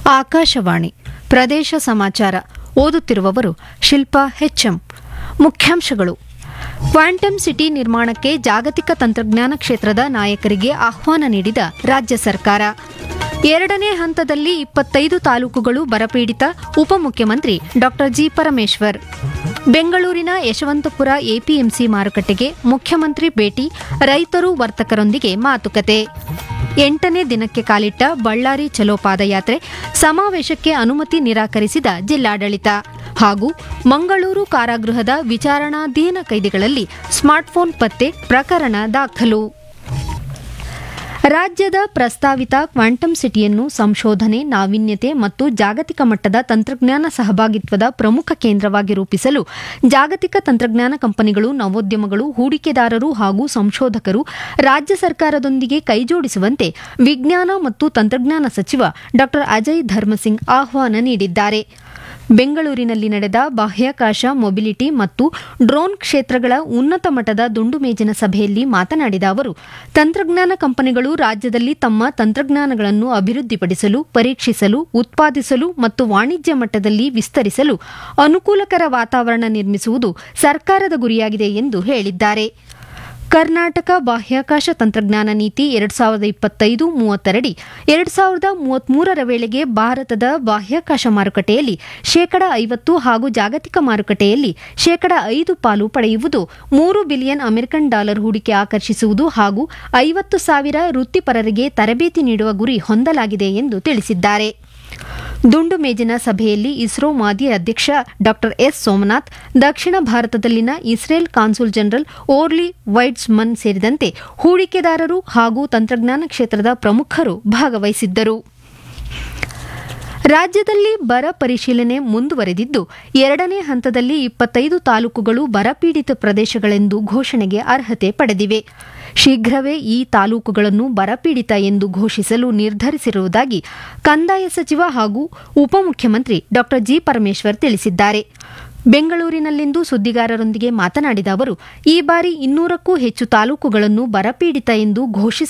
ಆಕಾಶವಾಣಿ ಪ್ರದೇಶ ಸಮಾಚಾರ ಓದುತ್ತಿರುವವರು ಶಿಲ್ಪಾ ಹೆಚ್ಎಂ ಮುಖ್ಯಾಂಶಗಳು ಕ್ವಾಂಟಮ್ ಸಿಟಿ ನಿರ್ಮಾಣಕ್ಕೆ ಜಾಗತಿಕ ತಂತ್ರಜ್ಞಾನ ಕ್ಷೇತ್ರದ ನಾಯಕರಿಗೆ ಆಹ್ವಾನ ನೀಡಿದ ರಾಜ್ಯ ಸರ್ಕಾರ ಎರಡನೇ ಹಂತದಲ್ಲಿ ಇಪ್ಪತ್ತೈದು ತಾಲೂಕುಗಳು ಬರಪೀಡಿತ ಉಪಮುಖ್ಯಮಂತ್ರಿ ಡಾ ಜಿ ಪರಮೇಶ್ವರ್ ಬೆಂಗಳೂರಿನ ಯಶವಂತಪುರ ಎಪಿಎಂಸಿ ಮಾರುಕಟ್ಟೆಗೆ ಮುಖ್ಯಮಂತ್ರಿ ಭೇಟಿ ರೈತರು ವರ್ತಕರೊಂದಿಗೆ ಮಾತುಕತೆ ಎಂಟನೇ ದಿನಕ್ಕೆ ಕಾಲಿಟ್ಟ ಬಳ್ಳಾರಿ ಚಲೋ ಪಾದಯಾತ್ರೆ ಸಮಾವೇಶಕ್ಕೆ ಅನುಮತಿ ನಿರಾಕರಿಸಿದ ಜಿಲ್ಲಾಡಳಿತ ಹಾಗೂ ಮಂಗಳೂರು ಕಾರಾಗೃಹದ ವಿಚಾರಣಾಧೀನ ಕೈದಿಗಳಲ್ಲಿ ಸ್ಮಾರ್ಟ್ಫೋನ್ ಪತ್ತೆ ಪ್ರಕರಣ ದಾಖಲು ರಾಜ್ಯದ ಪ್ರಸ್ತಾವಿತ ಕ್ವಾಂಟಮ್ ಸಿಟಿಯನ್ನು ಸಂಶೋಧನೆ ನಾವೀನ್ಯತೆ ಮತ್ತು ಜಾಗತಿಕ ಮಟ್ಟದ ತಂತ್ರಜ್ಞಾನ ಸಹಭಾಗಿತ್ವದ ಪ್ರಮುಖ ಕೇಂದ್ರವಾಗಿ ರೂಪಿಸಲು ಜಾಗತಿಕ ತಂತ್ರಜ್ಞಾನ ಕಂಪನಿಗಳು ನವೋದ್ಯಮಗಳು ಹೂಡಿಕೆದಾರರು ಹಾಗೂ ಸಂಶೋಧಕರು ರಾಜ್ಯ ಸರ್ಕಾರದೊಂದಿಗೆ ಕೈಜೋಡಿಸುವಂತೆ ವಿಜ್ಞಾನ ಮತ್ತು ತಂತ್ರಜ್ಞಾನ ಸಚಿವ ಡಾ ಅಜಯ್ ಧರ್ಮಸಿಂಗ್ ಆಹ್ವಾನ ನೀಡಿದ್ದಾರೆ ಬೆಂಗಳೂರಿನಲ್ಲಿ ನಡೆದ ಬಾಹ್ಯಾಕಾಶ ಮೊಬಿಲಿಟಿ ಮತ್ತು ಡ್ರೋನ್ ಕ್ಷೇತ್ರಗಳ ಉನ್ನತ ಮಟ್ಟದ ದುಂಡು ಮೇಜಿನ ಸಭೆಯಲ್ಲಿ ಮಾತನಾಡಿದ ಅವರು ತಂತ್ರಜ್ಞಾನ ಕಂಪನಿಗಳು ರಾಜ್ಯದಲ್ಲಿ ತಮ್ಮ ತಂತ್ರಜ್ಞಾನಗಳನ್ನು ಅಭಿವೃದ್ಧಿಪಡಿಸಲು ಪರೀಕ್ಷಿಸಲು ಉತ್ಪಾದಿಸಲು ಮತ್ತು ವಾಣಿಜ್ಯ ಮಟ್ಟದಲ್ಲಿ ವಿಸ್ತರಿಸಲು ಅನುಕೂಲಕರ ವಾತಾವರಣ ನಿರ್ಮಿಸುವುದು ಸರ್ಕಾರದ ಗುರಿಯಾಗಿದೆ ಎಂದು ಹೇಳಿದ್ದಾರೆ ಕರ್ನಾಟಕ ಬಾಹ್ಯಾಕಾಶ ತಂತ್ರಜ್ಞಾನ ನೀತಿ ಎರಡ್ ಸಾವಿರದ ಇಪ್ಪತ್ತೈದು ಮೂವತ್ತರಡಿ ಎರಡ್ ಸಾವಿರದ ಮೂವತ್ಮೂರರ ವೇಳೆಗೆ ಭಾರತದ ಬಾಹ್ಯಾಕಾಶ ಮಾರುಕಟ್ಟೆಯಲ್ಲಿ ಶೇಕಡ ಐವತ್ತು ಹಾಗೂ ಜಾಗತಿಕ ಮಾರುಕಟ್ಟೆಯಲ್ಲಿ ಶೇಕಡ ಐದು ಪಾಲು ಪಡೆಯುವುದು ಮೂರು ಬಿಲಿಯನ್ ಅಮೆರಿಕನ್ ಡಾಲರ್ ಹೂಡಿಕೆ ಆಕರ್ಷಿಸುವುದು ಹಾಗೂ ಐವತ್ತು ಸಾವಿರ ವೃತ್ತಿಪರರಿಗೆ ತರಬೇತಿ ನೀಡುವ ಗುರಿ ಹೊಂದಲಾಗಿದೆ ಎಂದು ತಿಳಿಸಿದ್ದಾರೆ ದುಂಡು ಮೇಜಿನ ಸಭೆಯಲ್ಲಿ ಇಸ್ರೋ ಮಾಜಿ ಅಧ್ಯಕ್ಷ ಡಾ ಎಸ್ ಸೋಮನಾಥ್ ದಕ್ಷಿಣ ಭಾರತದಲ್ಲಿನ Israel consul general Orly Weitzman ಸೇರಿದಂತೆ ಹೂಡಿಕೆದಾರರು ಹಾಗೂ ತಂತ್ರಜ್ಞಾನ ಕ್ಷೇತ್ರದ ಪ್ರಮುಖರು ಭಾಗವಹಿಸಿದ್ದರು ರಾಜ್ಯದಲ್ಲಿ ಬರ ಪರಿಶೀಲನೆ ಮುಂದುವರೆದಿದ್ದು ಎರಡನೇ ಹಂತದಲ್ಲಿ ಇಪ್ಪತ್ತೈದು ತಾಲೂಕುಗಳು ಬರಪೀಡಿತ ಪ್ರದೇಶಗಳೆಂದು ಘೋಷಣೆಗೆ ಅರ್ಹತೆ ಪಡೆದಿವೆ ಶೀಘ್ರವೇ ಈ ತಾಲೂಕುಗಳನ್ನು ಬರಪೀಡಿತ ಎಂದು ಘೋಷಿಸಲು ನಿರ್ಧರಿಸಿರುವುದಾಗಿ ಕಂದಾಯ ಸಚಿವ ಹಾಗೂ ಉಪಮುಖ್ಯಮಂತ್ರಿ ಡಾ ಜಿ ಪರಮೇಶ್ವರ್ ತಿಳಿಸಿದ್ದಾರೆ ಬೆಂಗಳೂರಿನಲ್ಲಿಂದು ಸುದ್ದಿಗಾರರೊಂದಿಗೆ ಮಾತನಾಡಿದ ಅವರು ಈ ಬಾರಿ ಇನ್ನೂರಕ್ಕೂ ಹೆಚ್ಚು ತಾಲೂಕುಗಳನ್ನು ಬರಪೀಡಿತ ಎಂದು ಘೋಷಿಸ